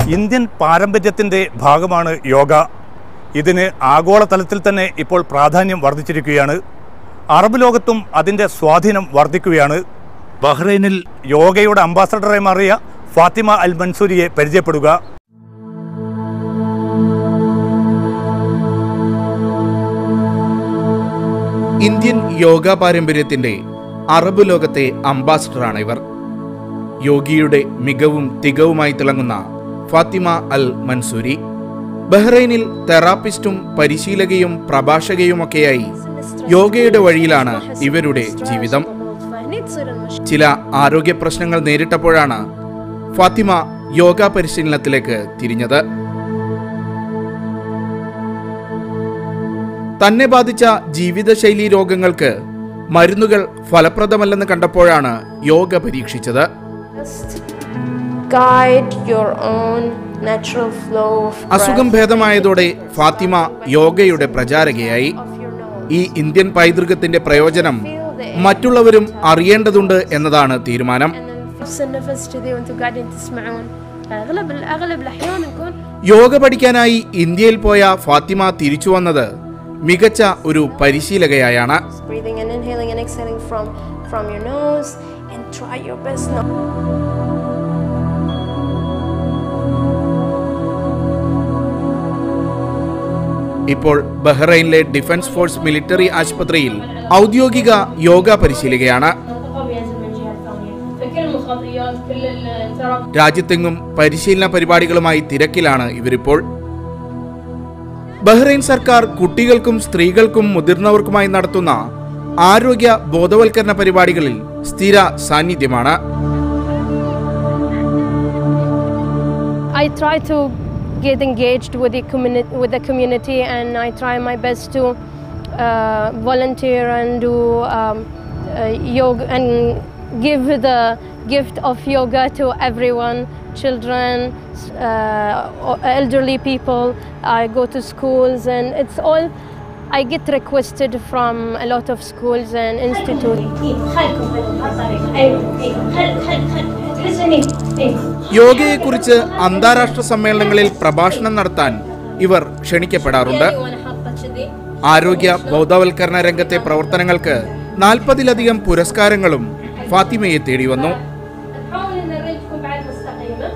Indian പാരമ്പര്യത്തിൻ്റെ ഭാഗമാണ് യോഗ ഇതിന് ആഗോളതലത്തിൽ തന്നെ ഇപ്പോൾ പ്രാധാന്യം വർദ്ധിച്ചിരിക്കുകയാണ് അറബ് ലോകത്തും അതിൻ്റെ സ്വാധീനം വർദ്ധിക്കുകയാണ് ബഹ്റൈനിൽ യോഗയുടെ അംബാസഡറായി മാറിയ ഫാത്തിമ അൽ മൻസൂരിയെ പരിചയപ്പെടുക ഇന്ത്യൻ യോഗ പാരമ്പര്യത്തിന്റെ അറബ് ലോകത്തെ അംബാസഡറാണ് ഇവർ യോഗിയുടെ മികവും തികവുമായി തിളങ്ങുന്ന ഫാത്തിമ അൽ മൻസൂരി ബഹ്റൈനിൽ തെറാപ്പിസ്റ്റും പരിശീലകയും പ്രഭാഷകയുമൊക്കെയായി യോഗയുടെ വഴിയിലാണ് ഇവരുടെ ജീവിതം ചില ആരോഗ്യ പ്രശ്നങ്ങൾ നേരിട്ടപ്പോഴാണ് ഫാത്തിമ യോഗ പരിശീലനത്തിലേക്ക് തിരിഞ്ഞത് തന്നെ ബാധിച്ച ജീവിതശൈലി രോഗങ്ങൾക്ക് മരുന്നുകൾ ഫലപ്രദമല്ലെന്ന് കണ്ടപ്പോഴാണ് യോഗ പരീക്ഷിച്ചത് Just guide your own natural flow of അസുഖം breath ഭേദമായതോടെ ഫാത്തിമ യോഗയുടെ പ്രചാരകയായി of your nose. ഈ ഇന്ത്യൻ പൈതൃകത്തിന്റെ പ്രയോജനം മറ്റുള്ളവരും അറിയേണ്ടതുണ്ട് എന്നതാണ് തീരുമാനം And then نفس النفس كذي وانتم قاعدين تسمعون اغلب اغلب الاحيان نكون യോഗ പഠിക്കാനായി ഇന്ത്യയിൽ പോയ ഫാത്തിമ തിരിച്ചു വന്നത് മികച്ച ഒരു പരിശീലകയായാണ് breathing and inhaling and exhaling from from your nose and try your best now. ഇപ്പോൾ ബഹ്റൈനിലെ ഡിഫൻസ് ഫോഴ്സ് മിലിറ്ററി ആശുപത്രിയിൽ ഔദ്യോഗിക യോഗ പരിശീലകയാണ് خطاب ينزل من الجهه الثانيه فكل المخاطريات كل التراب രാജ്യത്തെങ്ങും പരിശീലന പരിപാടികളുമായി തിരക്കിലാണ് ഇവരിപ്പോൾ ബഹ്റൈൻ സർക്കാർ കുട്ടികൾക്കും സ്ത്രീകൾക്കും മുതിർന്നവർക്കുമായി നടത്തുന്ന ആരോഗ്യ ബോധവൽക്കരണ പരിപാടികളിൽ സ്ഥിര സാന്നിധ്യമാണ് I try to get engaged with the community with the community and I try my best to uh, volunteer and do um, uh, yoga and give the gift of yoga to everyone children uh, elderly people I go to schools and it's all I get requested from a lot of schools and institutes خلكم بهالطريقه ايوه ايوه خل خل خل تحس اني ايوه യോഗയെക്കുറിച്ച് അന്താരാഷ്ട്ര സമ്മേളനങ്ങളിൽ പ്രഭാഷണം നടത്താൻ ഇവർ ക്ഷണിക്കപ്പെടാറുണ്ട് وانا حاطه كذي ആരോഗ്യ ബോധവൽക്കരണ രംഗത്തെ പ്രവർത്തനങ്ങൾക്ക് നാൽപ്പതിലധികം പുരസ്കാരങ്ങളും ഫാത്തിമയെ തേടി വന്നു نحاول ان الرجل تكون بعد مستقيمه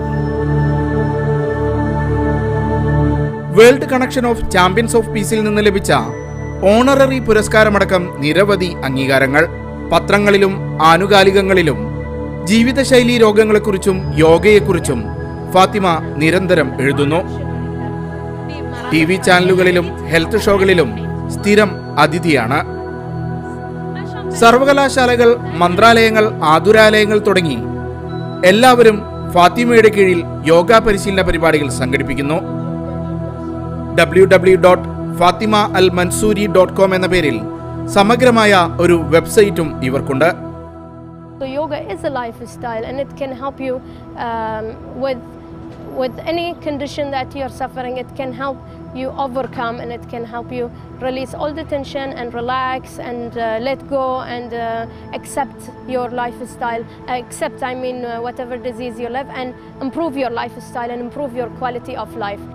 world connection of champions of പീസിൽ നിന്ന് ലഭിച്ച ഓണററി പുരസ്കാരമടക്കം നിരവധി അംഗീകാരങ്ങൾ പത്രങ്ങളിലും ആനുകാലികങ്ങളിലും ജീവിതശൈലി രോഗങ്ങളെക്കുറിച്ചും യോഗയെക്കുറിച്ചും ഫാത്തിമ നിരന്തരം എഴുതുന്നു ടി വി ചാനലുകളിലും ഹെൽത്ത് ഷോകളിലും സ്ഥിരം അതിഥിയാണ് സർവകലാശാലകൾ മന്ത്രാലയങ്ങൾ ആതുരാലയങ്ങൾ തുടങ്ങി എല്ലാവരും ഫാത്തിമയുടെ കീഴിൽ യോഗ പരിശീലന പരിപാടികൾ സംഘടിപ്പിക്കുന്നു W W dot Fatima Al Mansoori dot com എന്ന പേരിൽ സമഗ്രമായ ഒരു വെബ്സൈറ്റും ഇവർക്കുണ്ട് So yoga is a lifestyle, and it can help you um, with with any condition that you're suffering. It can help you overcome, and it can help you release all the tension and relax and uh, let go and uh, accept your lifestyle. Accept, I mean, uh, whatever disease you live, and improve your lifestyle and improve your quality of life.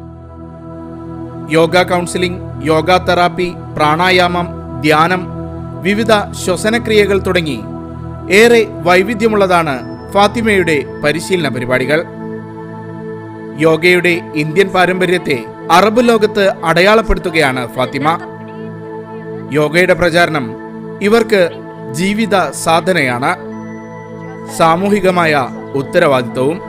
Yoga counselling yoga therapy പ്രാണായാമം ധ്യാനം വിവിധ ശ്വസനക്രിയകൾ തുടങ്ങി ഏറെ വൈവിധ്യമുള്ളതാണ് ഫാത്തിമയുടെ പരിശീലന പരിപാടികൾ യോഗയുടെ Indian പാരമ്പര്യത്തെ അറബ് ലോകത്ത് അടയാളപ്പെടുത്തുകയാണ് ഫാത്തിമ യോഗയുടെ പ്രചാരണം ഇവർക്ക് ജീവിത സാധനയാണ് സാമൂഹികമായ ഉത്തരവാദിത്വവും